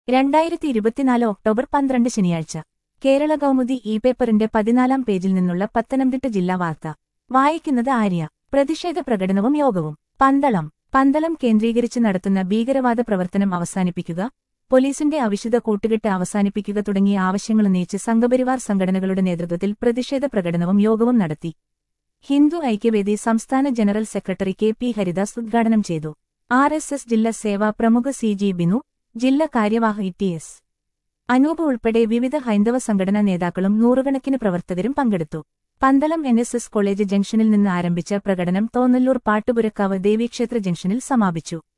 രണ്ടായിരത്തി ഇരുപത്തിനാല് ഒക്ടോബർ പന്ത്രണ്ട് ശനിയാഴ്ച കേരള കൗമുദി ഇ പേപ്പറിന്റെ പതിനാലാം പേജിൽ നിന്നുള്ള പത്തനംതിട്ട ജില്ലാ വാർത്ത വായിക്കുന്നത് ആര്യ പ്രതിഷേധ പ്രകടനവും യോഗവും പന്തളം പന്തളം കേന്ദ്രീകരിച്ച് നടത്തുന്ന ഭീകരവാദ പ്രവർത്തനം അവസാനിപ്പിക്കുക പോലീസിന്റെ അവിശുദ്ധ കൂട്ടുകെട്ട് അവസാനിപ്പിക്കുക തുടങ്ങിയ ആവശ്യങ്ങളുന്നയിച്ച് സംഘപരിവാർ സംഘടനകളുടെ നേതൃത്വത്തിൽ പ്രതിഷേധ പ്രകടനവും യോഗവും നടത്തി ഹിന്ദു ഐക്യവേദി സംസ്ഥാന general secretary K P Haridas ഉദ്ഘാടനം ചെയ്തു ആർ എസ് എസ് ജില്ലാ സേവാ പ്രമുഖ സി ജി ബിനു ജില്ലാ കാര്യവാഹ ഇ ടി എസ് അനൂപ് ഉൾപ്പെടെ വിവിധ ഹൈന്ദവ സംഘടനാ നേതാക്കളും നൂറുകണക്കിന് പ്രവർത്തകരും പങ്കെടുത്തു Pandalam N S S college ജംഗ്ഷനിൽ നിന്ന് ആരംഭിച്ച പ്രകടനം തോന്നല്ലൂർ പാട്ടുപുരക്കാവ് ദേവീക്ഷേത്ര ജംഗ്ഷനിൽ സമാപിച്ചു